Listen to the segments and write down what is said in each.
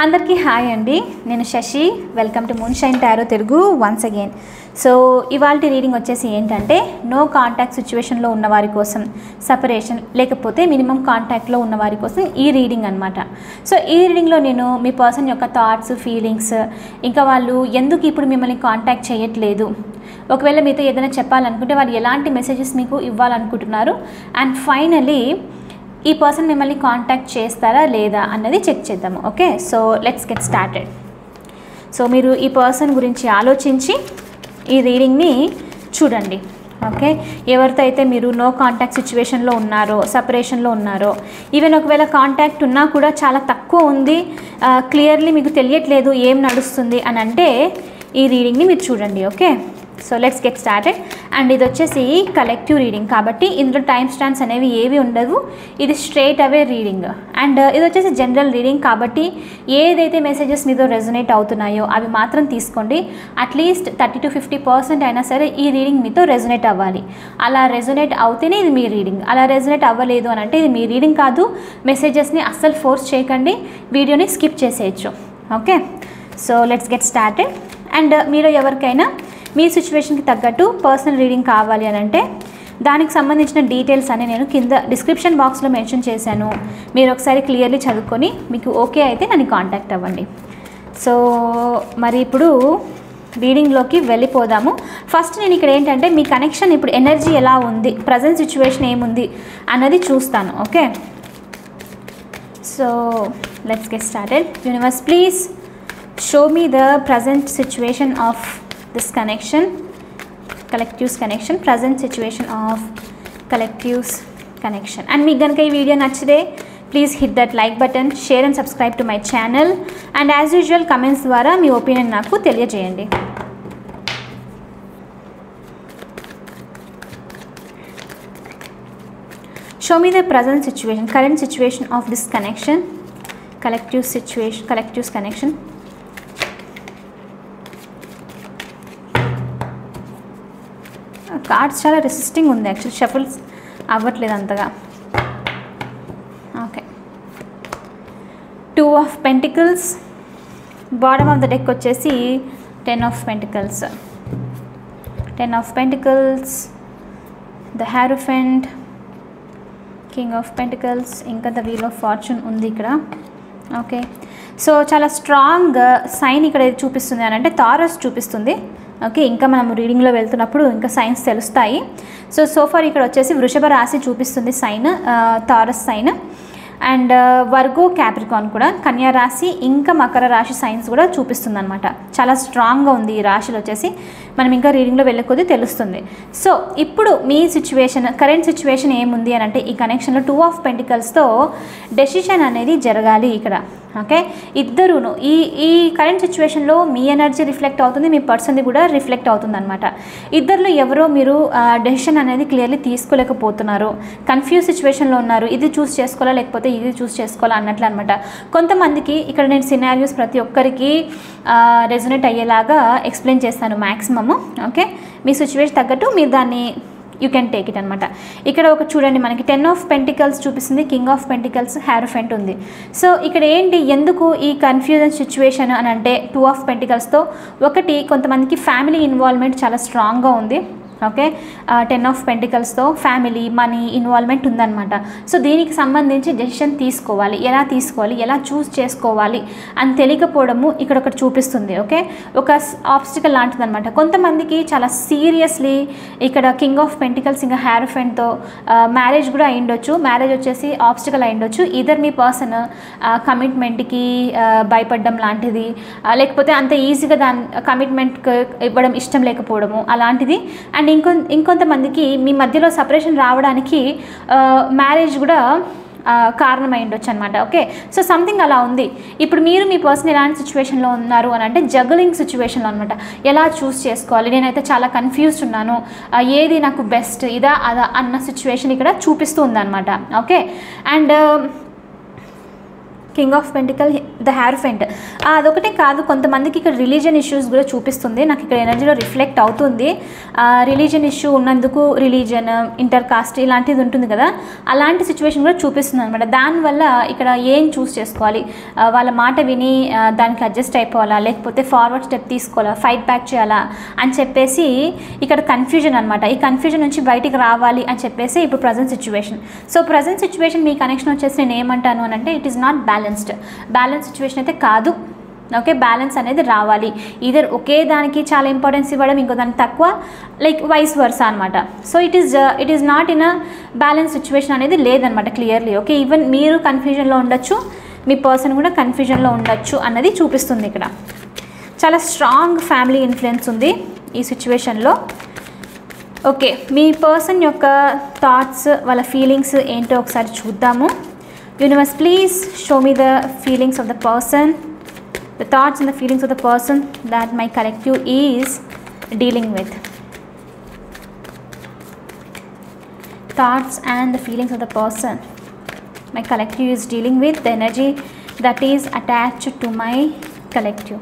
అందరికీ హాయ్ అండి నేను Shashi welcome to moon shine tarot Telugu once again so ఇవాళ రీడింగ్ వచ్చేసి ఏంటంటే నో కాంటాక్ట్ సిచ్యువేషన్లో ఉన్న వారి కోసం సపరేషన్ లేకపోతే మినిమం కాంటాక్ట్లో ఉన్న వారి కోసం ఈ రీడింగ్ అనమాట సో ఈ రీడింగ్లో నేను మీ పర్సన్ యొక్క థాట్స్ ఫీలింగ్స్ ఇంకా వాళ్ళు ఎందుకు ఇప్పుడు మిమ్మల్ని కాంటాక్ట్ చేయట్లేదు ఒకవేళ మీతో ఏదైనా చెప్పాలనుకుంటే వాళ్ళు ఎలాంటి మెసేజెస్ మీకు ఇవ్వాలనుకుంటున్నారు అండ్ ఫైనలీ ఈ పర్సన్ మిమ్మల్ని కాంటాక్ట్ చేస్తారా లేదా అన్నది చెక్ చేద్దాము okay so let's get started so మీరు ఈ పర్సన్ గురించి ఆలోచించి ఈ రీడింగ్ని చూడండి ఓకే ఎవరితో అయితే మీరు నో కాంటాక్ట్ సిచ్యువేషన్లో ఉన్నారో సపరేషన్లో ఉన్నారో ఈవెన్ ఒకవేళ కాంటాక్ట్ ఉన్నా కూడా చాలా తక్కువ ఉంది క్లియర్లీ మీకు తెలియట్లేదు ఏం నడుస్తుంది అని అంటే ఈ రీడింగ్ని మీరు చూడండి okay so let's get started and ఇది వచ్చేసి కలెక్టివ్ రీడింగ్ కాబట్టి ఇందులో టైం స్టాండ్స్ అనేవి ఏవి ఉండవు ఇది స్ట్రైట్ అవే రీడింగ్ అండ్ ఇది వచ్చేసి జనరల్ రీడింగ్ కాబట్టి ఏదైతే మెసేజెస్ మీతో రెజొనేట్ అవుతున్నాయో అవి మాత్రం తీసుకోండి at least thirty to fifty percent అయినా సరే ఈ రీడింగ్ మీతో రెజొనేట్ అవ్వాలి అలా రెజొనేట్ అవుతేనే ఇది మీ రీడింగ్ అలా రెజొనేట్ అవ్వలేదు అని అంటే ఇది మీ రీడింగ్ కాదు మెసేజెస్ని అస్సలు ఫోర్స్ చేయకండి వీడియోని స్కిప్ చేసేయచ్చు okay so let's get started and మీరు ఎవరికైనా మీ సిచ్యువేషన్కి తగ్గట్టు పర్సనల్ రీడింగ్ కావాలి అని అంటే దానికి సంబంధించిన డీటెయిల్స్ అని నేను కింద డిస్క్రిప్షన్ బాక్స్లో మెన్షన్ చేశాను మీరు ఒకసారి క్లియర్లీ చదువుకొని మీకు ఓకే అయితే నన్ను కాంటాక్ట్ అవ్వండి సో మరి ఇప్పుడు రీడింగ్లోకి వెళ్ళిపోదాము ఫస్ట్ నేను ఇక్కడ ఏంటంటే మీ కనెక్షన్ ఇప్పుడు ఎనర్జీ ఎలా ఉంది ప్రజెంట్ సిచ్యువేషన్ ఏముంది అన్నది చూస్తాను okay so let's get started universe please show me the present situation of this connection collectives connection present situation of collectives connection and మీకు కనుక ఈ వీడియో నచ్చితే please hit that like button share and subscribe to my channel and as usual comments ద్వారా మీ opinion నాకు తెలియజేయండి show me the present situation current situation of this connection collective situation collectives connection cards చాలా resisting ఉంది actual shuffles అవ్వట్లేదు అంతగా okay two of pentacles bottom of the deck వచ్చేసి ten of pentacles ten of pentacles the hierophant king of pentacles ఇంకా the wheel of fortune ఉంది ఇక్కడ okay so చాలా strong sign ఇక్కడ ఏది చూపిస్తుంది అని అంటే తారస్ చూపిస్తుంది ఓకే ఇంకా మనం రీడింగ్లో వెళ్తున్నప్పుడు ఇంకా సైన్స్ తెలుస్తాయి సో సోఫార్ ఇక్కడ వచ్చేసి వృషభ రాశి చూపిస్తుంది sign Taurus sign and Virgo Capricorn కూడా కన్యా రాశి ఇంకా మకర రాశి సైన్స్ కూడా చూపిస్తుంది అనమాట చాలా స్ట్రాంగ్గా ఉంది ఈ రాశిలో వచ్చేసి మనం ఇంకా రీడింగ్లో వెళ్ళే కొద్దీ తెలుస్తుంది సో ఇప్పుడు మీ సిచ్యువేషన్ కరెంట్ సిచ్యువేషన్ ఏముంది అని అంటే ఈ కనెక్షన్లో టూ ఆఫ్ పెంటికల్స్తో డెసిషన్ అనేది జరగాలి ఇక్కడ ఓకే ఇద్దరును ఈ ఈ కరెంట్ సిచ్యువేషన్లో మీ ఎనర్జీ రిఫ్లెక్ట్ అవుతుంది మీ పర్సన్ది కూడా రిఫ్లెక్ట్ అవుతుంది అనమాట ఇద్దరిలో ఎవరో మీరు డెసిషన్ అనేది క్లియర్లీ తీసుకోలేకపోతున్నారు కన్ఫ్యూజ్ సిచ్యువేషన్లో ఉన్నారు ఇది చూస్ చేసుకోవాలా లేకపోతే ఇది చూస్ చేసుకోవాలా అన్నట్లు అనమాట కొంతమందికి ఇక్కడ నేను సినారియోస్ ప్రతి ఒక్కరికి రెజొనేట్ అయ్యేలాగా ఎక్స్ప్లెయిన్ చేస్తాను మ్యాక్సిమము ఓకే మీ సిచ్యువేషన్ తగ్గట్టు మీరు దాన్ని యూ కెన్ టేక్ ఇట్ అనమాట ఇక్కడ ఒక చూడండి మనకి టెన్ ఆఫ్ పెంటికల్స్ చూపిస్తుంది కింగ్ ఆఫ్ పెంటికల్స్ హ్యారోఫెంట్ ఉంది సో ఇక్కడ ఏంటి ఎందుకు ఈ కన్ఫ్యూజన్ సిచ్యువేషన్ అని అంటే టూ ఆఫ్ పెంటికల్స్తో ఒకటి కొంతమందికి ఫ్యామిలీ ఇన్వాల్వ్మెంట్ చాలా స్ట్రాంగ్గా ఉంది ఓకే టెన్ ఆఫ్ పెంటికల్స్తో ఫ్యామిలీ మనీ ఇన్వాల్వ్మెంట్ ఉందన్నమాట సో దీనికి సంబంధించి డెసిషన్ తీసుకోవాలి ఎలా తీసుకోవాలి ఎలా చూస్ చేసుకోవాలి అని తెలియకపోవడము ఇక్కడ ఒకటి చూపిస్తుంది ఓకే ఒక ఆబ్స్టికల్ లాంటిది అనమాట కొంతమందికి చాలా సీరియస్లీ ఇక్కడ కింగ్ ఆఫ్ పెంటికల్స్ ఇంకా హ్యారోఫెంట్తో మ్యారేజ్ కూడా అయిండొచ్చు మ్యారేజ్ వచ్చేసి ఆబ్స్టికల్ అయిండొచ్చు ఇదర్ మీ పర్సన్ కమిట్మెంట్కి భయపడడం లాంటిది లేకపోతే అంత ఈజీగా దాని కమిట్మెంట్ ఇవ్వడం ఇష్టం లేకపోవడము అలాంటిది అండ్ ఇంకొ ఇంకొంతమందికి మీ మధ్యలో సపరేషన్ రావడానికి మ్యారేజ్ కూడా కారణమై ఉండొచ్చు అనమాట ఓకే సో సంథింగ్ అలా ఉంది ఇప్పుడు మీరు మీ పర్సన్ ఎలాంటి సిచ్యువేషన్లో ఉన్నారు అని అంటే జగలింగ్ సిచ్యువేషన్లో అనమాట ఎలా చూస్ చేసుకోవాలి నేనైతే చాలా కన్ఫ్యూజ్డ్ ఉన్నాను ఏది నాకు బెస్ట్ ఇదా అదా అన్న సిచ్యువేషన్ ఇక్కడ చూపిస్తూ ఉందన్నమాట okay and king of pentacle the hierophant అదొకటే కాదు కొంతమందికి ఇక్కడ రిలీజియన్ ఇష్యూస్ కూడా చూపిస్తుంది నాకు ఇక్కడ ఎనర్జీలో రిఫ్లెక్ట్ అవుతుంది రిలీజియన్ ఇష్యూ ఉన్నందుకు రిలీజియన్ ఇంటర్ కాస్ట్ ఇలాంటిది ఉంటుంది కదా అలాంటి సిచ్యువేషన్ కూడా చూపిస్తుంది అనమాట దానివల్ల ఇక్కడ ఏం చూస్ చేసుకోవాలి ఆ, వాళ్ళ మాట విని ఆ, దానికి అడ్జస్ట్ అయిపోవాలా లేకపోతే ఫార్వర్డ్ స్టెప్ తీసుకోవాలా ఫైట్ బ్యాక్ చేయాలా అని చెప్పేసి ఇక్కడ కన్ఫ్యూజన్ అనమాట ఈ కన్ఫ్యూజన్ నుంచి బయటికి రావాలి అని చెప్పేసి ఇప్పుడు present situation so present situation మీ కనెక్షన్ వచ్చేసి నేను ఏమంటాను అని అంటే it is not balanced balance situation అయితే కాదు ఓకే బ్యాలెన్స్ అనేది రావాలి ఇదర్ ఒకే దానికి చాలా ఇంపార్టెన్స్ ఇవ్వడం ఇంకో దానికి తక్కువ లైక్ వైస్ వర్స్ అనమాట so it is it is not in a balance situation అనేది లేదనమాట క్లియర్లీ ఓకే ఈవెన్ మీరు కన్ఫ్యూజన్లో ఉండొచ్చు మీ పర్సన్ కూడా కన్ఫ్యూజన్లో ఉండొచ్చు అన్నది చూపిస్తుంది ఇక్కడ చాలా స్ట్రాంగ్ ఫ్యామిలీ ఇన్ఫ్లుయెన్స్ ఉంది ఈ సిచ్యువేషన్లో ఓకే మీ పర్సన్ యొక్క థాట్స్ వాళ్ళ ఫీలింగ్స్ ఏంటో ఒకసారి చూద్దాము universe please show me the feelings of the person the thoughts and the feelings of the person that my collective is dealing with thoughts and the feelings of the person my collective is dealing with the energy that is attached to my collective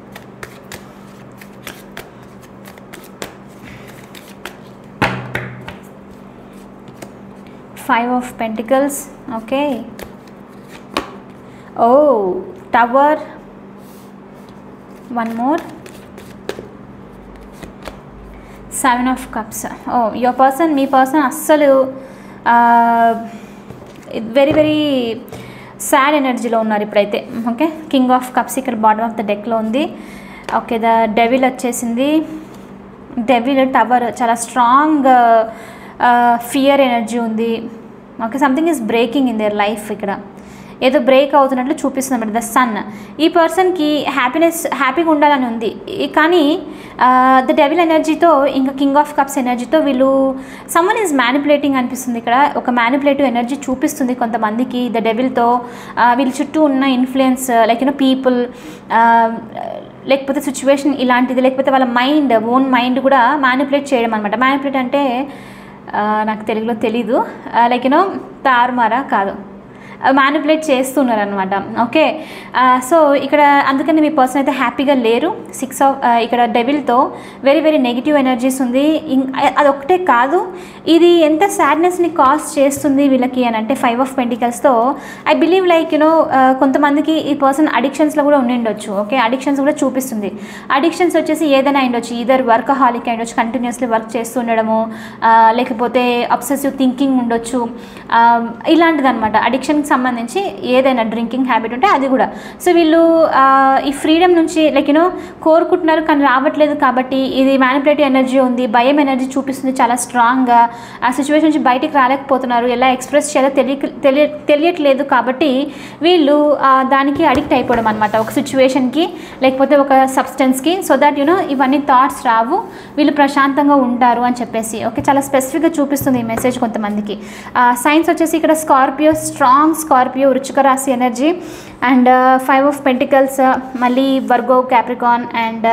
five of pentacles okay oh tower one more seven of cups oh your person మీ person అస్సలు very very sad ఎనర్జీలో ఉన్నారు ఇప్పుడైతే okay king of cups ఇక్కడ bottom of the డెక్లో ఉంది okay the devil వచ్చేసింది devil tower చాలా స్ట్రాంగ్ ఫియర్ ఎనర్జీ ఉంది okay something is breaking in their life ఇక్కడ ఏదో బ్రేక్ అవుతున్నట్లు చూపిస్తుంది అన్నమాట ద సన్ ఈ పర్సన్కి హ్యాపీనెస్ హ్యాపీగా ఉండాలని ఉంది ఈ- కానీ ద డెవిల్ ఎనర్జీతో ఇంకా కింగ్ ఆఫ్ కప్స్ ఎనర్జీతో వీళ్ళు సమ్మన్ ఈజ్ మ్యానిపులేటింగ్ అనిపిస్తుంది ఇక్కడ ఒక మ్యానిపులేటివ్ ఎనర్జీ చూపిస్తుంది కొంతమందికి ద డెవిల్తో వీళ్ళ చుట్టూ ఉన్న ఇన్ఫ్లుయెన్స్ లైక్ యూనో పీపుల్ లేకపోతే సిచ్యువేషన్ ఇలాంటిది లేకపోతే వాళ్ళ మైండ్ ఓన్ మైండ్ కూడా మ్యానిపులేట్ చేయడం అనమాట మ్యానిపులేట్ అంటే ఆ, నాకు తెలుగులో తెలీదు లైక్ యూనో తారుమారా కాదు మ్యానిపులేట్ చేస్తున్నారు అనమాట ఓకే సో ఇక్కడ అందుకని మీ పర్సన్ అయితే హ్యాపీగా లేరు సిక్స్ ఆఫ్ ఇక్కడ డెవిల్తో వెరీ వెరీ నెగిటివ్ ఎనర్జీస్ ఉంది ఇం- అ- అదొక్కటే కాదు ఇది ఎంత సాడ్నెస్ని కాజ్ చేస్తుంది వీళ్ళకి అని అంటే ఫైవ్ ఆఫ్ పెంటికల్స్తో ఐ బిలీవ్ లైక్ యూనో కొంతమందికి ఈ పర్సన్ అడిక్షన్స్లో కూడా ఉండి ఉండొచ్చు ఓకే అడిక్షన్స్ కూడా చూపిస్తుంది అడిక్షన్స్ వచ్చేసి ఏదైనా అయిండొచ్చు ఇదర్ వర్క్ హాలిక్ అయిండొచ్చు కంటిన్యూస్లీ వర్క్ చేస్తూ ఉండడము ఆ, లేకపోతే అబ్సెసివ్ థింకింగ్ ఉండొచ్చు ఇలాంటిది అనమాట అడిక్షన్కి సంబంధించి ఏదైనా డ్రింకింగ్ హ్యాబిట్ ఉంటే అది కూడా సో వీళ్ళు ఆ, ఈ ఫ్రీడమ్ నుంచి లైక్ యూనో కోరుకుంటున్నారు కానీ రావట్లేదు కాబట్టి ఇది మ్యానిపులేటివ్ ఎనర్జీ ఉంది భయం ఎనర్జీ చూపిస్తుంది చాలా స్ట్రాంగ్గా ఆ సిచ్యువేషన్ నుంచి బయటికి రాలేకపోతున్నారు ఎలా ఎక్స్ప్రెస్ చేయాలో తెలియ తెలియ తెలియట్లేదు కాబట్టి వీళ్ళు ఆ, దానికి అడిక్ట్ అయిపోవడం అనమాట ఒక సిచ్యువేషన్కి లేకపోతే ఒక సబ్స్టెన్స్కి సో దట్ యూనో ఇవన్నీ థాట్స్ రావు వీళ్ళు ప్రశాంతంగా ఉంటారు అని చెప్పేసి ఓకే చాలా స్పెసిఫిక్గా చూపిస్తుంది ఈ మెసేజ్ కొంతమందికి సైన్స్ వచ్చేసి ఇక్కడ స్కార్పియో స్ట్రాంగ్ స్కార్పియో వృచ్చిక రాశి energy and five of pentacles మళ్ళీ వర్గో క్యాప్రికాన్ అండ్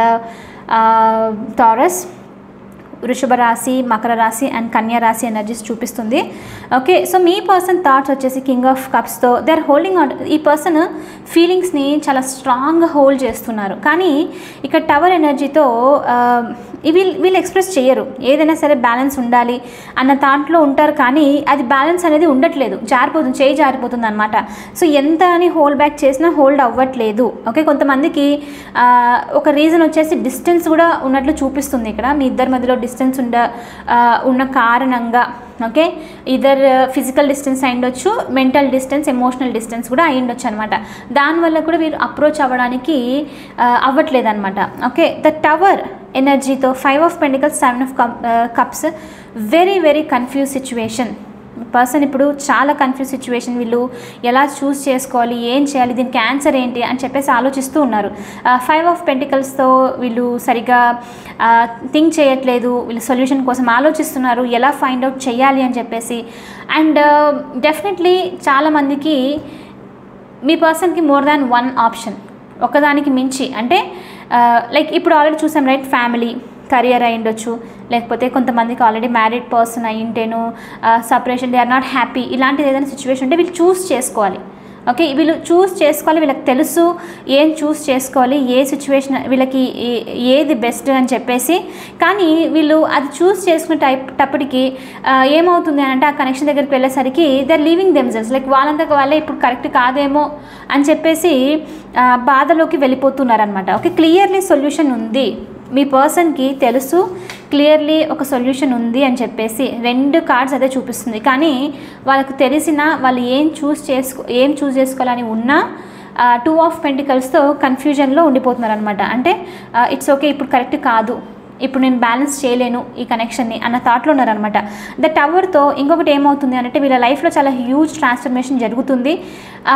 టారస్ వృషభ రాశి మకర రాశి అండ్ కన్యా రాశి ఎనర్జీస్ చూపిస్తుంది ఓకే సో మీ పర్సన్ థాట్స్ వచ్చేసి కింగ్ ఆఫ్ కప్స్తో దే ఆర్ హోల్డింగ్ ఆన్ ఈ పర్సన్ ఫీలింగ్స్ని చాలా స్ట్రాంగ్గా హోల్డ్ చేస్తున్నారు కానీ ఇక్కడ టవర్ ఎనర్జీతో వీళ్ళు వీళ్ళు ఎక్స్ప్రెస్ చేయరు ఏదైనా సరే బ్యాలెన్స్ ఉండాలి అన్న దాంట్లో ఉంటారు కానీ అది బ్యాలెన్స్ అనేది ఉండట్లేదు జారిపోతుంది చేయి జారిపోతుంది అనమాట సో ఎంత అని హోల్డ్ బ్యాక్ చేసినా హోల్డ్ అవ్వట్లేదు ఓకే కొంతమందికి ఆ, ఒక రీజన్ వచ్చేసి డిస్టెన్స్ కూడా ఉన్నట్లు చూపిస్తుంది ఇక్కడ మీ ఇద్దరి మధ్యలో డిస్టెన్స్ ఉండ ఆ, ఉన్న కారణంగా ఓకే ఇదర్ ఫిజికల్ డిస్టెన్స్ అయిండొచ్చు మెంటల్ డిస్టెన్స్ ఎమోషనల్ డిస్టెన్స్ కూడా అయిండొచ్చు అనమాట దానివల్ల కూడా వీరు అప్రోచ్ అవ్వడానికి అవ్వట్లేదు అనమాట ఓకే ద టవర్ ఎనర్జీతో five of pentacles seven of cups very very confuse situation person ఇప్పుడు చాలా కన్ఫ్యూజ్ సిచ్యువేషన్ వీళ్ళు ఎలా చూస్ చేసుకోవాలి ఏం చేయాలి దీనికి ఆన్సర్ ఏంటి అని చెప్పేసి ఆలోచిస్తూ ఉన్నారు ఫైవ్ ఆఫ్ పెంటికల్స్తో వీళ్ళు సరిగా థింక్ చేయట్లేదు వీళ్ళు సొల్యూషన్ కోసం ఆలోచిస్తున్నారు ఎలా ఫైండ్ అవుట్ చేయాలి అని చెప్పేసి అండ్ డెఫినెట్లీ చాలామందికి మీ పర్సన్కి మోర్ దాన్ వన్ ఆప్షన్ ఒకదానికి మించి అంటే లైక్ ఇప్పుడు ఆల్రెడీ చూసాం రైట్ ఫ్యామిలీ కరియర్ అయి ఉండొచ్చు లేకపోతే కొంతమందికి ఆల్రెడీ మ్యారీడ్ పర్సన్ అయి ఉంటేను separation they are not happy ఇలాంటిది ఏదైనా సిచ్యువేషన్ ఉంటే వీళ్ళు చూస్ చేసుకోవాలి ఓకే వీళ్ళు చూస్ చేసుకోవాలి వీళ్ళకి తెలుసు ఏం చూస్ చేసుకోవాలి ఏ సిచ్యువేషన్ వీళ్ళకి ఏ- ఏది బెస్ట్ అని చెప్పేసి కానీ వీళ్ళు అది చూస్ చేసుకునే టైప్ టప్పటికి ఆ, ఏమవుతుంది అని అంటే ఆ కనెక్షన్ దగ్గరికి వెళ్ళేసరికి they are leaving themselves like వాళ్ళంతకు వాళ్ళే ఇప్పుడు కరెక్ట్ కాదేమో అని చెప్పేసి ఆ, బాధలోకి వెళ్ళిపోతున్నారనమాట ఓకే క్లియర్లీ సొల్యూషన్ ఉంది మీ పర్సన్కి తెలుసు క్లియర్లీ ఒక సొల్యూషన్ ఉంది అని చెప్పేసి రెండు కార్డ్స్ అదే చూపిస్తుంది కానీ వాళ్ళకు తెలిసిన వాళ్ళు ఏం చూస్ చేసుకో ఏం చూస్ చేసుకోవాలని ఉన్నా టూ ఆఫ్ పెంటికల్స్తో కన్ఫ్యూజన్లో ఉండిపోతున్నారు అనమాట అంటే ఇట్స్ ఓకే ఇప్పుడు కరెక్ట్ కాదు ఇప్పుడు నేను బ్యాలెన్స్ చేయలేను ఈ కనెక్షన్ని అన్న థాట్లో ఉన్నారనమాట ద టవర్తో ఇంకొకటి ఏమవుతుంది అంటే వీళ్ళ లైఫ్లో చాలా హ్యూజ్ ట్రాన్స్ఫర్మేషన్ జరుగుతుంది ఆ,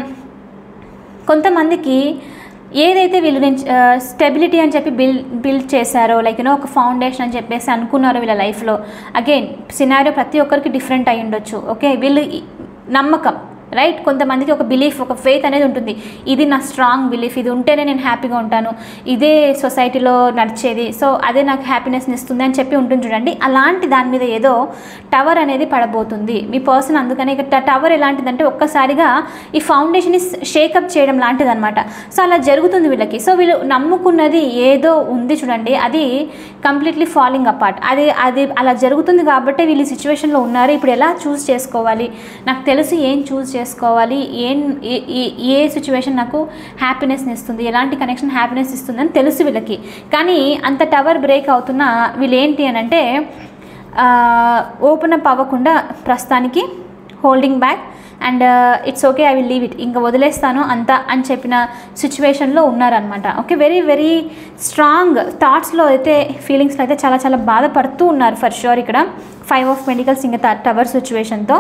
కొంతమందికి ఏదైతే వీళ్ళు నేను స్టెబిలిటీ అని చెప్పి బిల్డ్ బిల్డ్ చేశారో లైక్ యూనో ఒక ఫౌండేషన్ అని చెప్పేసి అనుకున్నారో వీళ్ళ లైఫ్లో అగైన్ సినారియో ప్రతి ఒక్కరికి డిఫరెంట్ అయి ఉండొచ్చు ఓకే వీళ్ళు ఈ- నమ్మకం రైట్ కొంతమందికి ఒక బిలీఫ్ ఒక ఫెయిత్ అనేది ఉంటుంది ఇది నా స్ట్రాంగ్ బిలీఫ్ ఇది ఉంటేనే నేను హ్యాపీగా ఉంటాను ఇదే సొసైటీలో నడిచేది సో అదే నాకు హ్యాపీనెస్ని ఇస్తుంది అని చెప్పి ఉంటుంది చూడండి అలాంటి దాని మీద ఏదో టవర్ అనేది పడబోతుంది మీ పర్సన్ అందుకనే ఇక టవర్ ఎలాంటిదంటే ఒక్కసారిగా ఈ ఫౌండేషన్ని షేకప్ చేయడం లాంటిది అనమాట సో అలా జరుగుతుంది వీళ్ళకి సో వీళ్ళు నమ్ముకున్నది ఏదో ఉంది చూడండి అది కంప్లీట్లీ ఫాలింగ్ అపార్ట్ అది అది అలా జరుగుతుంది కాబట్టి వీళ్ళు ఈ సిచ్యువేషన్లో ఉన్నారు ఇప్పుడు ఎలా చూస్ చేసుకోవాలి నాకు తెలుసు ఏం చూస్ చేసుకోవాలి ఏం ఏ- ఏ- ఏ సిచ్యువేషన్ నాకు హ్యాపీనెస్ని ఇస్తుంది ఎలాంటి కనెక్షన్ హ్యాపీనెస్ ఇస్తుంది అని తెలుసు వీళ్ళకి కానీ అంత టవర్ బ్రేక్ అవుతున్నా వీళ్ళు ఏంటి అని అంటే ఓపెన్ అప్ అవ్వకుండా ప్రస్తుతానికి holding back and it's okay I will leave it ఇంకా వదిలేస్తాను అంత అని చెప్పిన సిచ్యువేషన్లో ఉన్నారనమాట ఓకే వెరీ వెరీ స్ట్రాంగ్ థాట్స్లో అయితే ఫీలింగ్స్లో అయితే చాలా చాలా బాధపడుతూ ఉన్నారు ఫర్ షూర్ ఇక్కడ ఫైవ్ ఆఫ్ మెడికల్స్ ఇంకా టవర్ సిచ్యువేషన్తో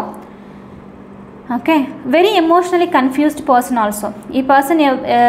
okay very emotionally confused person also ఈ పర్సన్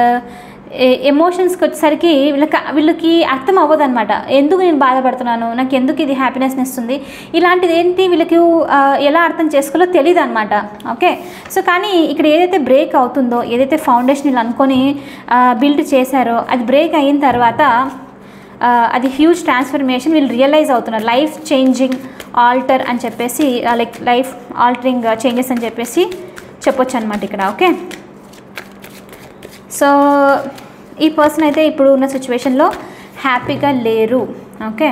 ఎమోషన్స్కి వచ్చేసరికి వీళ్ళకి వీళ్ళకి అర్థం అవ్వదు అనమాట ఎందుకు నేను బాధపడుతున్నాను నాకు ఎందుకు ఇది హ్యాపీనెస్ని ఇస్తుంది ఇలాంటిది ఏంటి వీళ్ళకి ఆ, ఎలా అర్థం చేసుకోవాలో తెలియదు అనమాట ఓకే సో కానీ ఇక్కడ ఏదైతే బ్రేక్ అవుతుందో ఏదైతే ఫౌండేషన్ వీళ్ళు అనుకొని బిల్డ్ చేశారో అది బ్రేక్ అయిన తర్వాత ఆ, అది హ్యూజ్ ట్రాన్స్ఫర్మేషన్ వీళ్ళు రియలైజ్ అవుతున్నారు లైఫ్ చేంజింగ్ ఆల్టర్ అని చెప్పేసి లైక్ లైఫ్ ఆల్టరింగ్ చేంజెస్ అని చెప్పేసి చెప్పొచ్చు అనమాట ఇక్కడ ఓకే సో ఈ పర్సన్ అయితే ఇప్పుడు ఉన్న సిచ్యువేషన్లో హ్యాపీగా లేరు ఓకే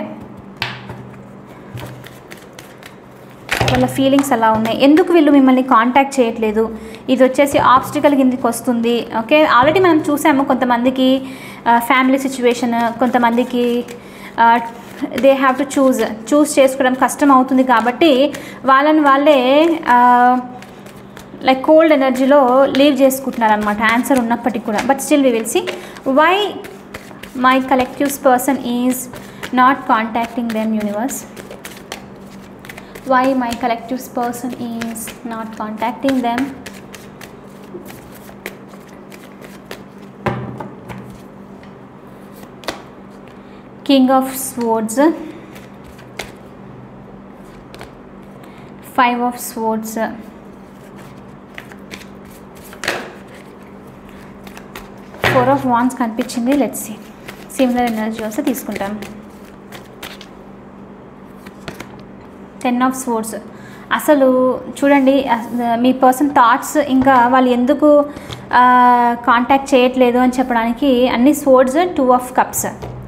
వాళ్ళ ఫీలింగ్స్ అలా ఉన్నాయి ఎందుకు వీళ్ళు మిమ్మల్ని కాంటాక్ట్ చేయట్లేదు ఇది వచ్చేసి ఆబ్స్టికల్ కిందకి వస్తుంది ఓకే ఆల్రెడీ మనం చూసాము కొంతమందికి ఫ్యామిలీ సిచ్యువేషన్ కొంతమందికి they have to choose choose చేసుకోవడం కష్టం అవుతుంది కాబట్టి వాళ్ళని వాళ్ళే లైక్ కోల్డ్ ఎనర్జీలో లీవ్ చేసుకుంటున్నారు అనమాట ఆన్సర్ ఉన్నప్పటికీ కూడా but still we will see why my collectives person is not contacting them universe why my collectives person is not contacting them king of swords five of swords four of wands కనిపించింది let's see similar energy వస్తే తీసుకుంటాను ten of sports అసలు చూడండి అస- మీ person thoughts ఇంకా వాళ్ళు ఎందుకు contact చేయట్లేదు అని చెప్పడానికి అన్ని స్పోర్ట్స్ టూ ఆఫ్ కప్స్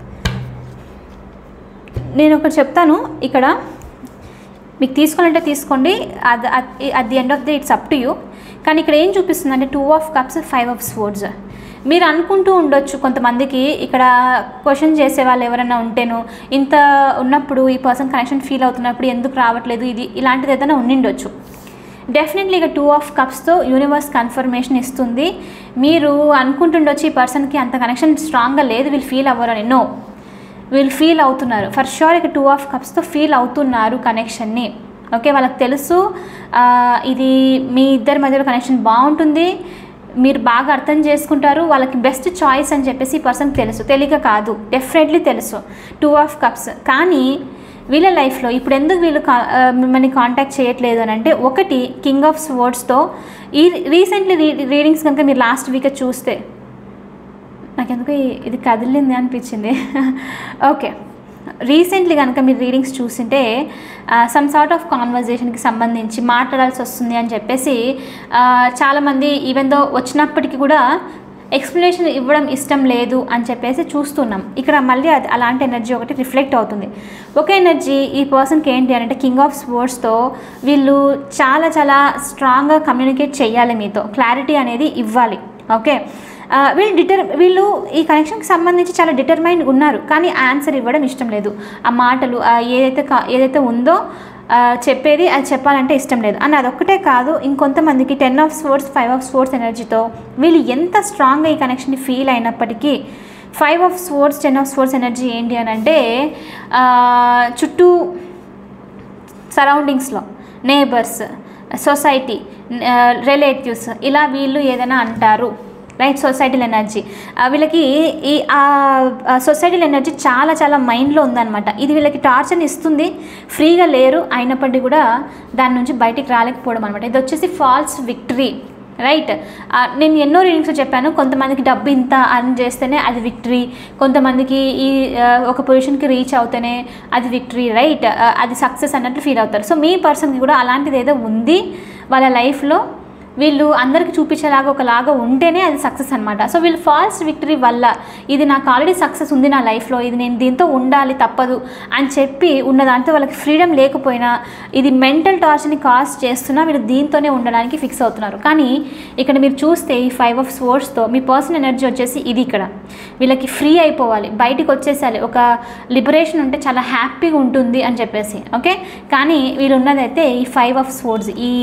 నేను ఒకటి చెప్తాను ఇక్కడ మీకు తీసుకోవాలంటే తీసుకోండి అది at the end of the it's up to you కానీ ఇక్కడ ఏం చూపిస్తుంది అంటే two of cups five of swords మీరు అనుకుంటూ ఉండొచ్చు కొంతమందికి ఇక్కడ క్వశ్చన్ చేసే వాళ్ళు ఎవరైనా ఉంటేను ఇంత ఉన్నప్పుడు ఈ పర్సన్ కనెక్షన్ ఫీల్ అవుతున్నప్పుడు ఎందుకు రావట్లేదు ఇది ఇలాంటిది ఏదైనా ఉండిండొచ్చు డెఫినెట్లీ ఇక టూ ఆఫ్ కప్స్తో యూనివర్స్ కన్ఫర్మేషన్ ఇస్తుంది మీరు అనుకుంటుండొచ్చు ఈ పర్సన్కి అంత కనెక్షన్ స్ట్రాంగ్గా లేదు వీళ్ళు ఫీల్ అవ్వరు అని నో వీళ్ళు ఫీల్ అవుతున్నారు ఫర్ షూర్ ఇక టూ ఆఫ్ కప్స్తో ఫీల్ అవుతున్నారు కనెక్షన్ని ఓకే వాళ్ళకి తెలుసు ఆ, ఇది మీ ఇద్దరి మధ్యలో కనెక్షన్ బాగుంటుంది మీరు బాగా అర్థం చేసుకుంటారు వాళ్ళకి బెస్ట్ చాయిస్ అని చెప్పేసి ఈ పర్సన్కి తెలుసు తెలియక కాదు డెఫినెట్లీ తెలుసు టూ ఆఫ్ కప్స్ కానీ వీళ్ళ లైఫ్లో ఇప్పుడు ఎందుకు వీళ్ళు కా ఆ, మిమ్మల్ని కాంటాక్ట్ చేయట్లేదు అని అంటే ఒకటి కింగ్ ఆఫ్ స్వర్డ్స్తో ఈ రీసెంట్లీ రీ రీడింగ్స్ కనుక మీరు లాస్ట్ వీక్ చూస్తే నాకెందుకు ఈ- ఇది కదిలింది అనిపించింది ఓకే రీసెంట్లీ కనుక మీరు రీడింగ్స్ చూసింటే సమ్ సార్ట్ ఆఫ్ కాన్వర్జేషన్కి సంబంధించి మాట్లాడాల్సి వస్తుంది అని చెప్పేసి ఆ, చాలామంది ఈవెన్ దో వచ్చినప్పటికీ కూడా ఎక్స్ప్లెనేషన్ ఇవ్వడం ఇష్టం లేదు అని చెప్పేసి చూస్తున్నాం ఇక్కడ మళ్ళీ అది అలాంటి ఎనర్జీ ఒకటి రిఫ్లెక్ట్ అవుతుంది ఒక ఎనర్జీ ఈ పర్సన్కి ఏంటి అని అంటే కింగ్ ఆఫ్ స్పోర్ట్స్తో వీళ్ళు చాలా చాలా స్ట్రాంగ్గా కమ్యూనికేట్ చేయాలి మీతో క్లారిటీ అనేది ఇవ్వాలి ఓకే ఆ, వీళ్ళు డిటర్ వీళ్ళు ఈ కనెక్షన్కి సంబంధించి చాలా డిటర్మైండ్ ఉన్నారు కానీ ఆన్సర్ ఇవ్వడం ఇష్టం లేదు ఆ మాటలు ఆ ఏదైతే కా- ఏదైతే ఉందో ఆ, చెప్పేది అది చెప్పాలంటే ఇష్టం లేదు అని అదొక్కటే కాదు ఇంకొంతమందికి ten of swords five of swords ఎనర్జీతో వీళ్ళు ఎంత స్ట్రాంగ్గా ఈ కనెక్షన్ ఫీల్ అయినప్పటికీ five of swords ten of swords energy ఏంటి అని అంటే ఆ, చుట్టూ సరౌండింగ్స్లో నేబర్స్ సొసైటీ రిలేటివ్స్ ఇలా వీళ్ళు ఏదైనా అంటారు రైట్ సొసైటీల ఎనర్జీ వీళ్ళకి ఈ సొసైటీల ఎనర్జీ చాలా చాలా మైండ్లో ఉందన్నమాట ఇది వీళ్ళకి టార్చర్ని ఇస్తుంది ఫ్రీగా లేరు అయినప్పటికీ కూడా దాని నుంచి బయటికి రాలేకపోవడం అనమాట ఇది వచ్చేసి ఫాల్స్ విక్టరీ రైట్ నేను ఎన్నో రీడింగ్స్ చెప్పాను కొంతమందికి డబ్బు ఇంత అర్న్ చేస్తేనే అది విక్టరీ కొంతమందికి ఈ ఆ, ఒక పొజిషన్కి రీచ్ అవుతేనే అది విక్టరీ రైట్ అది సక్సెస్ అన్నట్లు ఫీల్ అవుతారు సో మీ పర్సన్కి కూడా అలాంటిది ఏదో ఉంది వాళ్ళ లైఫ్లో వీళ్ళు అందరికి చూపించేలాగా ఒకలాగా ఉంటేనే అది సక్సెస్ అనమాట సో వీళ్ళు ఫాల్స్ విక్టరీ వల్ల ఇది నాకు ఆల్రెడీ సక్సెస్ ఉంది నా లైఫ్లో ఇది నేను దీంతో ఉండాలి తప్పదు అని చెప్పి ఉన్న దాంతో వాళ్ళకి ఫ్రీడమ్ లేకపోయినా ఇది మెంటల్ టార్చర్ని కాజ్ చేస్తున్నా వీళ్ళు దీంతోనే ఉండడానికి ఫిక్స్ అవుతున్నారు కానీ ఇక్కడ మీరు చూస్తే ఈ ఫైవ్ ఆఫ్ స్పోర్ట్స్తో మీ పర్సనల్ ఎనర్జీ వచ్చేసి ఇది ఇక్కడ వీళ్ళకి ఫ్రీ అయిపోవాలి బయటికి వచ్చేసాలి ఒక లిబరేషన్ ఉంటే చాలా హ్యాపీగా ఉంటుంది అని చెప్పేసి ఓకే కానీ వీళ్ళు ఉన్నదైతే ఈ ఫైవ్ ఆఫ్ స్పోర్ట్స్ ఈ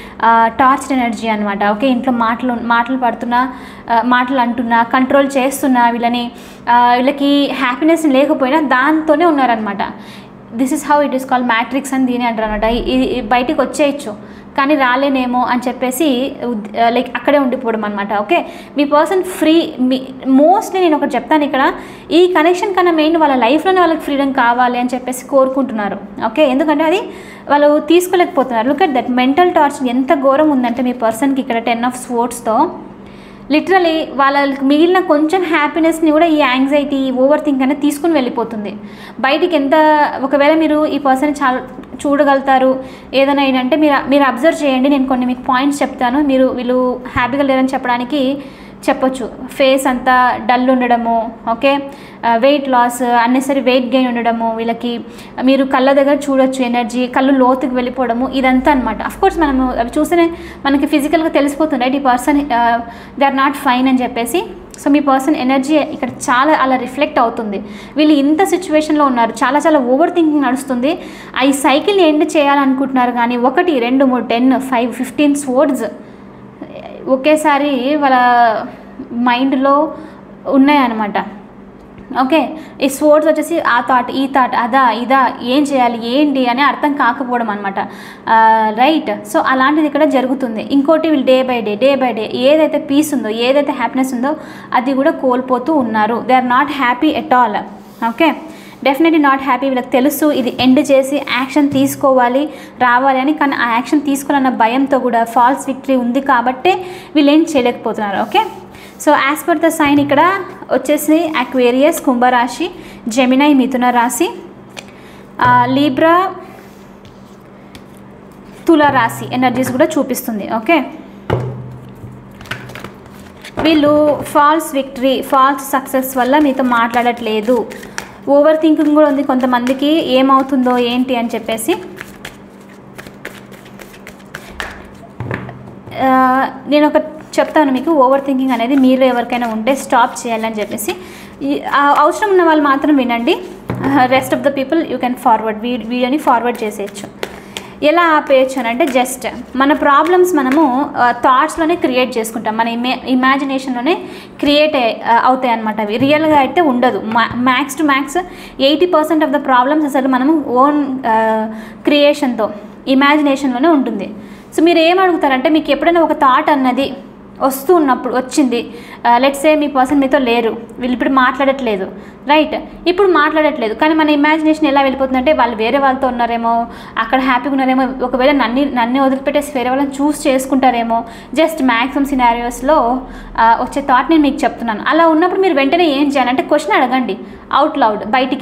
టార్చ్ ఎనర్జీ అనమాట ఓకే ఇంట్లో మాటలు మాటలు పడుతున్నా ఆ, మాటలు అంటున్నా కంట్రోల్ చేస్తున్నా వీళ్ళని ఆ, వీళ్ళకి హ్యాపీనెస్ లేకపోయినా దాంతోనే ఉన్నారనమాట this is how it is call matrix అని దీని అంటారు అనమాట ఇది బయటికి వచ్చేయచ్చు కానీ రాలేనేమో అని చెప్పేసి లైక్ అక్కడే ఉండిపోవడం అనమాట ఓకే మీ పర్సన్ ఫ్రీ మీ మోస్ట్లీ నేను ఒకటి చెప్తాను ఇక్కడ ఈ కనెక్షన్ కన్నా మెయిన్ వాళ్ళ లైఫ్లోనే వాళ్ళకి ఫ్రీడమ్ కావాలి అని చెప్పేసి కోరుకుంటున్నారు ఓకే ఎందుకంటే అది వాళ్ళు తీసుకోలేకపోతున్నారు look at that mental torture ఎంత ఘోరం ఉందంటే మీ పర్సన్కి ఇక్కడ టెన్ ఆఫ్ స్పోర్ట్స్తో లిటరలీ వాళ్ళకి మిగిలిన కొంచెం హ్యాపీనెస్ని కూడా ఈ యాంగ్జైటీ ఈ ఓవర్ థింక్ అనేది తీసుకుని వెళ్ళిపోతుంది బయటికి ఎంత ఒకవేళ మీరు ఈ పర్సన్ చాలా చూడగలుగుతారు ఏదైనా ఏంటంటే మీరు మీరు అబ్జర్వ్ చేయండి నేను కొన్ని మీకు పాయింట్స్ చెప్తాను మీరు వీళ్ళు హ్యాపీగా లేరని చెప్పడానికి చెప్పొచ్చు ఫేస్ అంతా డల్ ఉండడము okay weight loss unnecessary weight gain ఉండడము వీళ్ళకి మీరు కళ్ళ దగ్గర చూడొచ్చు ఎనర్జీ కళ్ళు లోతుకు వెళ్ళిపోవడము ఇదంతా అనమాట అఫ్ కోర్స్ మనము అవి చూస్తేనే మనకి ఫిజికల్గా తెలిసిపోతుంది రైట్ ఈ person they are not fine అని చెప్పేసి సో మీ పర్సన్ ఎనర్జీ ఇక్కడ చాలా అలా రిఫ్లెక్ట్ అవుతుంది వీళ్ళు ఇంత సిచ్యువేషన్లో ఉన్నారు చాలా చాలా ఓవర్ థింకింగ్ నడుస్తుంది ఆ ఈ సైకిల్ని ఎండ్ చేయాలనుకుంటున్నారు కానీ ఒకటి రెండు మూడు టెన్ ఫైవ్ ఫిఫ్టీన్ స్పోర్ట్స్ ఒకేసారి వాళ్ళ మైండ్లో ఉన్నాయన్నమాట ఓకే ఈ స్పోర్ట్స్ వచ్చేసి ఆ థాట్ ఈ థాట్ అదా ఇదా ఏం చేయాలి ఏంటి అని అర్థం కాకపోవడం అనమాట రైట్ సో అలాంటిది ఇక్కడ జరుగుతుంది ఇంకోటి వీళ్ళు day by day day by day ఏదైతే పీస్ ఉందో ఏదైతే హ్యాపీనెస్ ఉందో అది కూడా కోల్పోతూ ఉన్నారు they are not happy at all okay definitely not happy వీళ్ళకి తెలుసు ఇది ఎండ్ చేసి యాక్షన్ తీసుకోవాలి రావాలి అని కానీ ఆ యాక్షన్ తీసుకోవాలన్న భయంతో కూడా ఫాల్స్ విక్టరీ ఉంది కాబట్టే వీళ్ళు ఏం చేయలేకపోతున్నారు okay so as per the sign ఇక్కడ వచ్చేసి అక్వేరియస్ కుంభరాశి జెమినై మిథున రాశి లీబ్రా తుల రాశి ఎనర్జీస్ కూడా చూపిస్తుంది ఓకే వీళ్ళు ఫాల్స్ విక్టరీ ఫాల్స్ సక్సెస్ వల్ల మీతో మాట్లాడట్లేదు ఓవర్ థింకింగ్ కూడా ఉంది కొంతమందికి ఏమవుతుందో ఏంటి అని చెప్పేసి ఆ, నేను ఒక చెప్తాను మీకు ఓవర్ థింకింగ్ అనేది మీరు ఎవరికైనా ఉంటే స్టాప్ చేయాలని చెప్పేసి ఈ ఆ అవసరం ఉన్న వాళ్ళు మాత్రం వినండి rest of the people you can forward వీడియోని ఫార్వర్డ్ చేసేయచ్చు ఎలా ఆపేయచ్చు అని అంటే జస్ట్ మన ప్రాబ్లమ్స్ మనము థాట్స్లోనే క్రియేట్ చేసుకుంటాం మన ఇమే ఇమాజినేషన్లోనే క్రియేట్ అవుతాయి అనమాట అవి రియల్గా అయితే ఉండదు max to max eighty percent of the problems అసలు మనము ఓన్ క్రియేషన్తో ఇమాజినేషన్లోనే ఉంటుంది సో మీరు ఏం అడుగుతారంటే మీకు ఎప్పుడైనా ఒక థాట్ అన్నది వస్తూ ఉన్నప్పుడు వచ్చింది లెట్స్ సే మీ పర్సన్ మీతో లేరు వీళ్ళు ఇప్పుడు మాట్లాడట్లేదు రైట్ ఇప్పుడు మాట్లాడట్లేదు కానీ మన ఇమాజినేషన్ ఎలా వెళ్ళిపోతుందంటే వాళ్ళు వేరే వాళ్ళతో ఉన్నారేమో అక్కడ హ్యాపీగా ఉన్నారేమో ఒకవేళ నన్ను నన్ను వదిలిపెట్టేసి వేరే వాళ్ళని చూస్ చేసుకుంటారేమో జస్ట్ మ్యాక్సిమం సినారియోస్లో వచ్చే థాట్ నేను మీకు చెప్తున్నాను అలా ఉన్నప్పుడు మీరు వెంటనే ఏం చేయాలంటే క్వశ్చన్ అడగండి అవుట్ లౌడ్ బయటికి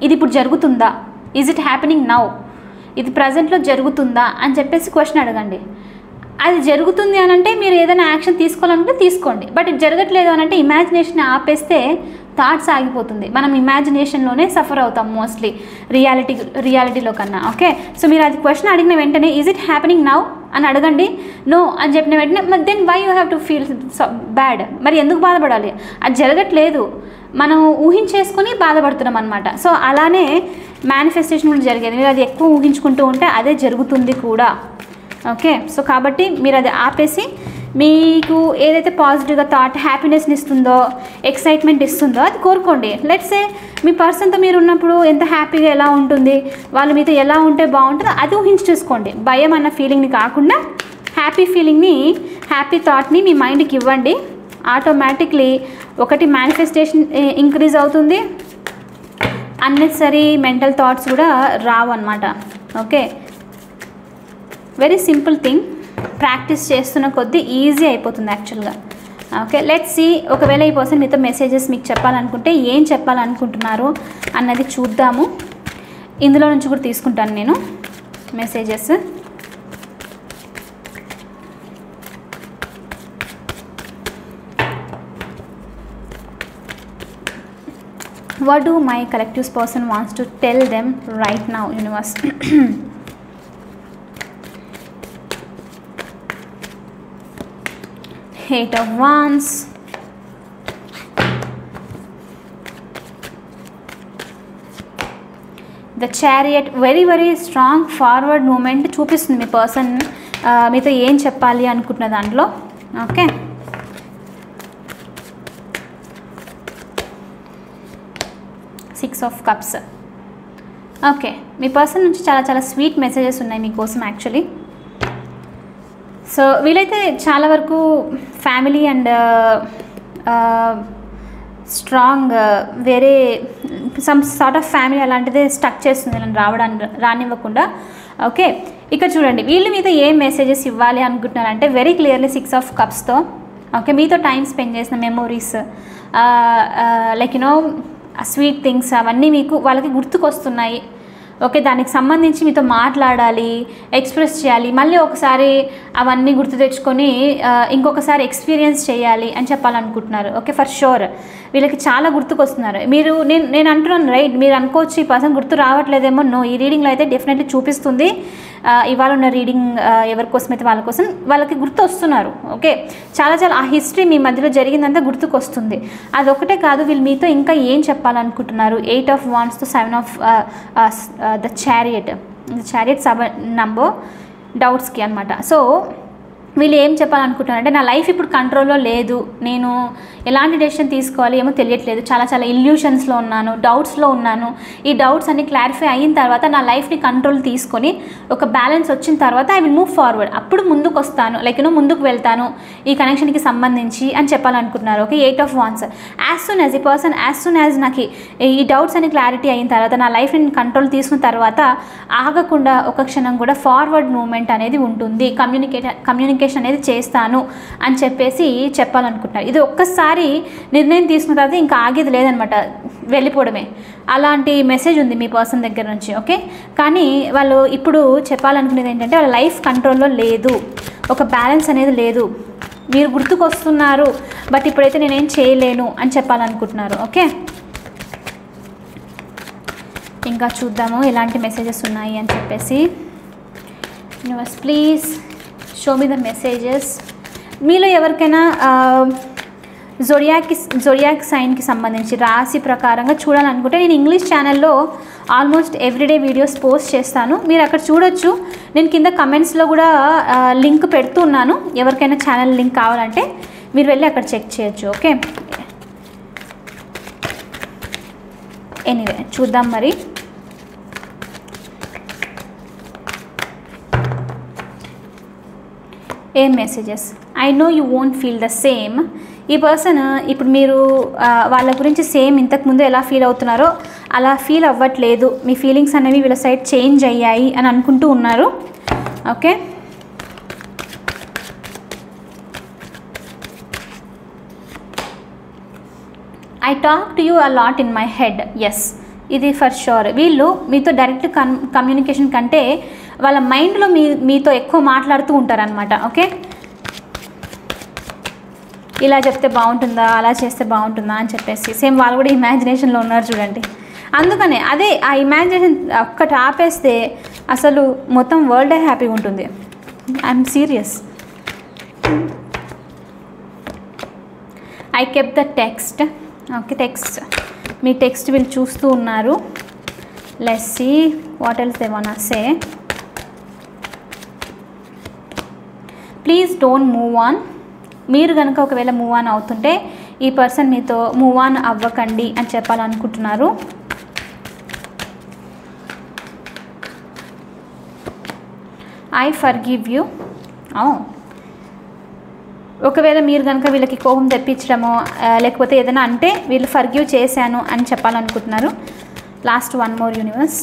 ఇది ఇప్పుడు జరుగుతుందా ఈజ్ ఇట్ హ్యాపెనింగ్ నౌ ఇది ప్రజెంట్లో జరుగుతుందా అని చెప్పేసి క్వశ్చన్ అడగండి అది జరుగుతుంది అని అంటే మీరు ఏదైనా యాక్షన్ తీసుకోవాలనుకుంటే తీసుకోండి బట్ ఇది జరగట్లేదు అని అంటే ఇమాజినేషన్ ఆపేస్తే థాట్స్ ఆగిపోతుంది మనం ఇమాజినేషన్లోనే సఫర్ అవుతాం మోస్ట్లీ రియాలిటీ రియాలిటీలో కన్నా ఓకే సో మీరు అది క్వశ్చన్ అడిగిన వెంటనే ఈజ్ ఇట్ హ్యాపెనింగ్ నౌ అని అడగండి నో అని చెప్పిన వెంటనే then why you have to feel bad మరి ఎందుకు బాధపడాలి అది జరగట్లేదు మనం ఊహించేసుకొని బాధపడుతున్నాం అనమాట సో అలానే మేనిఫెస్టేషన్ కూడా జరిగేది మీరు అది ఎక్కువ ఊహించుకుంటూ ఉంటే అదే జరుగుతుంది కూడా ఓకే సో కాబట్టి మీరు అది ఆపేసి మీకు ఏదైతే పాజిటివ్గా థాట్ హ్యాపీనెస్ని ఇస్తుందో ఎక్సైట్మెంట్ ఇస్తుందో అది కోరుకోండి లెట్సే మీ పర్సన్తో మీరు ఉన్నప్పుడు ఎంత హ్యాపీగా ఎలా ఉంటుంది వాళ్ళు మీతో ఎలా ఉంటే బాగుంటుందో అది ఊహించి చూసుకోండి భయం అన్న ఫీలింగ్ని కాకుండా హ్యాపీ ఫీలింగ్ని హ్యాపీ థాట్ని మీ మైండ్కి ఇవ్వండి ఆటోమేటిక్లీ ఒకటి మేనిఫెస్టేషన్ ఇంక్రీజ్ అవుతుంది అన్నెసరీ మెంటల్ థాట్స్ కూడా రావు అనమాట okay very simple thing practice చేస్తున్న కొద్దీ ఈజీ అయిపోతుంది యాక్చువల్గా ఓకే లెట్ సి ఒకవేళ ఈ పర్సన్ మీతో మెసేజెస్ మీకు చెప్పాలనుకుంటే ఏం చెప్పాలనుకుంటున్నారు అన్నది చూద్దాము ఇందులో నుంచి కూడా తీసుకుంటాను నేను messages what do my collectives person wants to tell them right now universe eight of wands the chariot very very strong forward movement చూపిస్తుంది మీ పర్సన్ మీతో ఏం చెప్పాలి అనుకుంటున్న దాంట్లో okay six of cups okay మీ పర్సన్ నుంచి చాలా చాలా స్వీట్ మెసేజెస్ ఉన్నాయి మీకోసం యాక్చువల్లీ సో వీలైతే చాలా వరకు ఫ్యామిలీ అండ్ స్ట్రాంగ్ వేరే సమ్ సార్ట్ ఆఫ్ ఫ్యామిలీ అలాంటిదే స్టక్ చేస్తుంది నన్ను రావడానికి రానివ్వకుండా ఓకే ఇక్కడ చూడండి వీళ్ళు మీద ఏం మెసేజెస్ ఇవ్వాలి అనుకుంటున్నారంటే వెరీ క్లియర్లీ సిక్స్ ఆఫ్ కప్స్తో ఓకే మీతో టైం స్పెండ్ చేసిన memories like you know sweet things అవన్నీ మీకు వాళ్ళకి గుర్తుకొస్తున్నాయి ఓకే దానికి సంబంధించి మీతో మాట్లాడాలి ఎక్స్ప్రెస్ చేయాలి మళ్ళీ ఒకసారి అవన్నీ గుర్తు తెచ్చుకొని ఆ, ఇంకొకసారి ఎక్స్పీరియన్స్ చేయాలి అని చెప్పాలనుకుంటున్నారు ఓకే ఫర్ షూర్ వీళ్ళకి చాలా గుర్తుకొస్తున్నారు మీరు నేను నేను అంటున్నాను రైట్ మీరు అనుకోవచ్చు ఈ పర్సన్ గుర్తు రావట్లేదేమో నో ఈ రీడింగ్లో అయితే డెఫినెట్లీ చూపిస్తుంది ఆ, ఇవాళ ఉన్న రీడింగ్ ఎవరి కోసం అయితే వాళ్ళ కోసం వాళ్ళకి గుర్తు వస్తున్నారు ఓకే చాలా చాలా ఆ హిస్టరీ మీ మధ్యలో జరిగిందంతా గుర్తుకొస్తుంది అదొకటే కాదు వీళ్ళు మీతో ఇంకా ఏం చెప్పాలనుకుంటున్నారు ఎయిట్ ఆఫ్ వాన్స్తో seven of the chariot chariot సబ నంబర్ డౌట్స్కి అనమాట సో వీళ్ళు ఏం చెప్పాలనుకుంటున్నారంటే నా లైఫ్ ఇప్పుడు కంట్రోల్లో లేదు నేను ఎలాంటి డెసిషన్ తీసుకోవాలి ఏమో తెలియట్లేదు చాలా చాలా ఇల్యూషన్స్లో ఉన్నాను డౌట్స్లో ఉన్నాను ఈ డౌట్స్ అన్ని క్లారిఫై అయిన తర్వాత నా లైఫ్ని కంట్రోల్ తీసుకొని ఒక బ్యాలెన్స్ వచ్చిన తర్వాత ఐ విల్ మూవ్ ఫార్వర్డ్ అప్పుడు ముందుకు వస్తాను లైక్ యూనో ముందుకు వెళ్తాను ఈ కనెక్షన్కి సంబంధించి అని చెప్పాలనుకుంటున్నారు okay eight of wands as soon as ఈ పర్సన్ యాజ్ సూన్ యాజ్ నాకు ఈ డౌట్స్ అని క్లారిటీ అయిన తర్వాత నా లైఫ్ని నేను కంట్రోల్ తీసుకున్న తర్వాత ఆగకుండా ఒక క్షణం కూడా ఫార్వర్డ్ మూమెంట్ అనేది ఉంటుంది కమ్యూనికేట్ కమ్యూనికేషన్ అనేది చేస్తాను అని చెప్పేసి చెప్పాలనుకుంటున్నారు ఇది ఒక్కసారి నిర్ణయం తీసుకున్న తర్వాత ఇంకా ఆగేది లేదనమాట వెళ్ళిపోవడమే అలాంటి మెసేజ్ ఉంది మీ పర్సన్ దగ్గర నుంచి ఓకే కానీ వాళ్ళు ఇప్పుడు చెప్పాలనుకునేది ఏంటంటే వాళ్ళ లైఫ్ కంట్రోల్లో లేదు ఒక బ్యాలెన్స్ అనేది లేదు మీరు గుర్తుకొస్తున్నారు బట్ ఇప్పుడైతే నేనేం చేయలేను అని చెప్పాలనుకుంటున్నారు ఓకే ఇంకా చూద్దాము ఎలాంటి మెసేజెస్ ఉన్నాయి అని చెప్పేసి universe please show me the messages మీలో ఎవరికైనా జొడియాకి జొడియాక్ సైన్కి సంబంధించి రాశి ప్రకారంగా చూడాలనుకుంటే నేను ఇంగ్లీష్ ఛానల్లో ఆల్మోస్ట్ ఎవ్రీడే వీడియోస్ పోస్ట్ చేస్తాను మీరు అక్కడ చూడొచ్చు నేను కింద కమెంట్స్లో కూడా లింక్ పెడుతున్నాను ఎవరికైనా ఛానల్ లింక్ కావాలంటే మీరు వెళ్ళి అక్కడ చెక్ చేయొచ్చు ఓకే ఎనీవే చూద్దాం మరి ఏం messages I know you won't feel the same ఈ పర్సన్ ఇప్పుడు మీరు ఆ, వాళ్ళ గురించి సేమ్ ఇంతకుముందు ఎలా ఫీల్ అవుతున్నారో అలా ఫీల్ అవ్వట్లేదు మీ ఫీలింగ్స్ అనేవి వీళ్ళ సైడ్ చేంజ్ అయ్యాయి అని అనుకుంటూ ఉన్నారు okay I talk to you a lot in my head yes ఇది ఫర్ షూర్ వీళ్ళు మీతో డైరెక్ట్ కన్ కమ్యూనికేషన్ కంటే వాళ్ళ మైండ్లో మీ మీతో ఎక్కువ మాట్లాడుతూ ఉంటారనమాట ఓకే ఇలా చెప్తే బాగుంటుందా అలా చేస్తే బాగుంటుందా అని చెప్పేసి సేమ్ వాళ్ళు కూడా ఇమాజినేషన్లో ఉన్నారు చూడండి అందుకనే అదే ఆ ఇమాజినేషన్ ఒక్కటి ఆపేస్తే అసలు మొత్తం వరల్డే హ్యాపీగా ఉంటుంది I'm serious I kept the text okay text me text వీళ్ళు చూస్తూ ఉన్నారు let's see what else they want say please don't move on మీరు కనుక ఒకవేళ మూవ్ ఆన్ అవుతుంటే ఈ పర్సన్ మీతో మూవ్ ఆన్ అవ్వకండి అని చెప్పాలనుకుంటున్నారు ఐ ఫర్ గివ్ యూ ఒకవేళ మీరు కనుక వీళ్ళకి కోపం తెప్పించడమో ఆ, లేకపోతే ఏదైనా అంటే వీళ్ళు ఫర్గ్యూ చేశాను అని చెప్పాలనుకుంటున్నారు last one more universe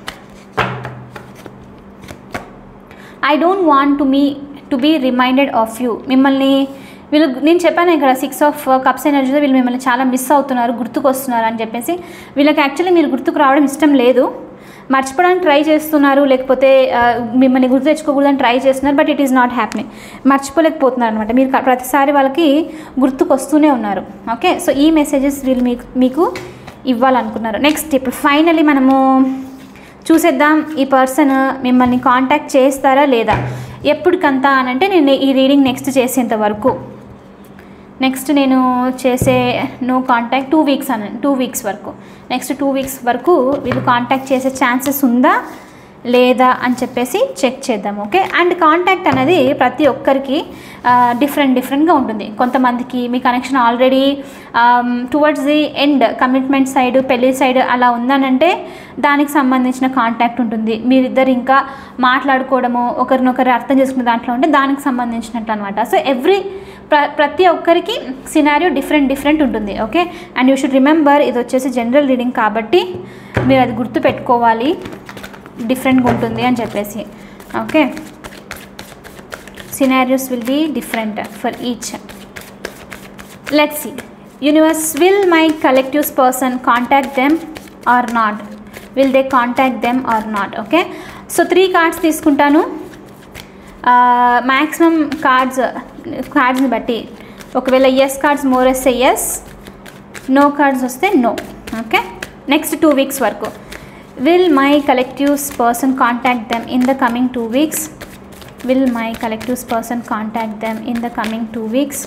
I don't want to me to be reminded of you మిమ్మల్ని వీళ్ళు నేను చెప్పాను ఇక్కడ సిక్స్ ఆఫ్ కప్స్ ఎనర్జీతో వీళ్ళు మిమ్మల్ని చాలా మిస్ అవుతున్నారు గుర్తుకు వస్తున్నారు అని చెప్పేసి వీళ్ళకి యాక్చువల్లీ మీరు గుర్తుకు రావడం ఇష్టం లేదు మర్చిపోవడానికి ట్రై చేస్తున్నారు లేకపోతే ఆ, మిమ్మల్ని గుర్తు తెచ్చుకోకూడదని ట్రై చేస్తున్నారు but it is not happening మర్చిపోలేకపోతున్నారు అనమాట మీరు క- ప్రతిసారి వాళ్ళకి గుర్తుకు వస్తూనే ఉన్నారు ఓకే సో ఈ మెసేజెస్ వీళ్ళు మీకు మీకు ఇవ్వాలనుకున్నారు నెక్స్ట్ ఇప్పుడు ఫైనలీ మనము చూసేద్దాం ఈ పర్సన్ మిమ్మల్ని కాంటాక్ట్ చేస్తారా లేదా ఎప్పటికంతా అని అంటే నేను ఈ రీడింగ్ నెక్స్ట్ చేసేంత వరకు నెక్స్ట్ నేను చేసే నో కాంటాక్ట్ టూ వీక్స్ అని టూ వీక్స్ వరకు నెక్స్ట్ టూ వీక్స్ వరకు వీళ్ళు కాంటాక్ట్ చేసే ఛాన్సెస్ ఉందా లేదా అని చెప్పేసి చెక్ చేద్దాం ఓకే అండ్ కాంటాక్ట్ అనేది ప్రతి ఒక్కరికి డిఫరెంట్ డిఫరెంట్గా ఉంటుంది కొంతమందికి మీ connection already towards the end commitment side పెళ్లి సైడ్ అలా ఉందనంటే దానికి సంబంధించిన కాంటాక్ట్ ఉంటుంది మీరిద్దరు ఇంకా మాట్లాడుకోవడము ఒకరినొకరు అర్థం చేసుకునే దాంట్లో ఉంటే దానికి సంబంధించినట్లు అనమాట సో ఎవ్రీ ప్ర ప్రతి ఒక్కరికి సినారియో డిఫరెంట్ డిఫరెంట్ ఉంటుంది okay and you should remember ఇది వచ్చేసి జనరల్ రీడింగ్ కాబట్టి మీరు అది గుర్తు పెట్టుకోవాలి డిఫరెంట్గా ఉంటుంది అని చెప్పేసి okay scenarios will be different for each let's see universe will my collectives person contact them or not will they contact them or not okay so three cards తీసుకుంటాను మ్యాక్సిమం కార్డ్స్ కార్డ్స్ని బట్టి ఒకవేళ ఎస్ కార్డ్స్ మోర్ వస్తే yes no cards వస్తే no okay next two weeks వరకు will my collectives person contact them in the coming two weeks will my collectives person contact them in the coming two weeks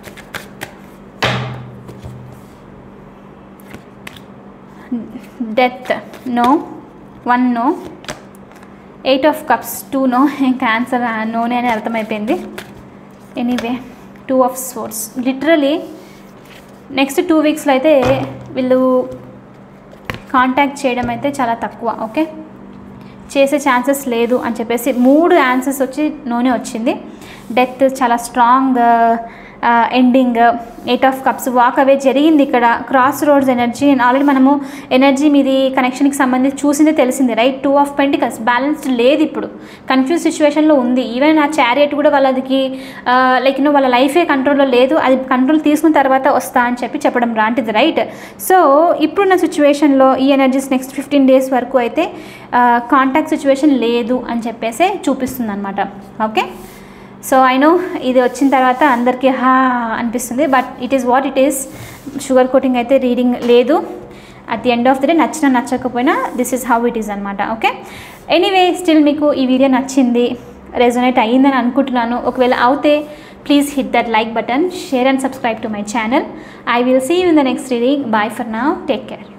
death no one no eight of cups two no ఇంకా answer నోనే అని అర్థమైపోయింది anyway two of swords literally next two వీక్స్లో అయితే వీళ్ళు contact చేయడం అయితే చాలా తక్కువ ఓకే చేసే ఛాన్సెస్ లేదు అని చెప్పేసి మూడు ఆన్సర్స్ వచ్చి నూనె వచ్చింది డెత్ చాలా strong ending eight of cups walk away జరిగింది ఇక్కడ క్రాస్ రోడ్స్ ఎనర్జీ ఆల్రెడీ మనము ఎనర్జీ మీది కనెక్షన్కి సంబంధించి చూసిందే తెలిసింది right two of pentacles balanced లేదు ఇప్పుడు కన్ఫ్యూజ్ సిచ్యువేషన్లో ఉంది ఈవెన్ ఆ చారియట్ కూడా వాళ్ళకి లైక్ నో వాళ్ళ లైఫే కంట్రోల్లో లేదు అది కంట్రోల్ తీసుకున్న తర్వాత వస్తా అని చెప్పి చెప్పడం లాంటిది రైట్ సో ఇప్పుడున్న సిచ్యువేషన్లో ఈ ఎనర్జీస్ నెక్స్ట్ ఫిఫ్టీన్ డేస్ వరకు అయితే కాంటాక్ట్ సిచ్యువేషన్ లేదు అని చెప్పేసి చూపిస్తుంది అనమాట ఓకే సో ఐ నో ఇది వచ్చిన తర్వాత అందరికీ హా అనిపిస్తుంది but it is what it is sugar coating అయితే రీడింగ్ లేదు at the end of the day నచ్చినా నచ్చకపోయినా this is how it is అనమాట ఓకే ఎనీవే స్టిల్ మీకు ఈ వీడియో నచ్చింది రెజొనేట్ అయ్యిందని అనుకుంటున్నాను ఒకవేళ అవుతే please hit that like button share and subscribe to my channel I will see you in the next reading bye for now take care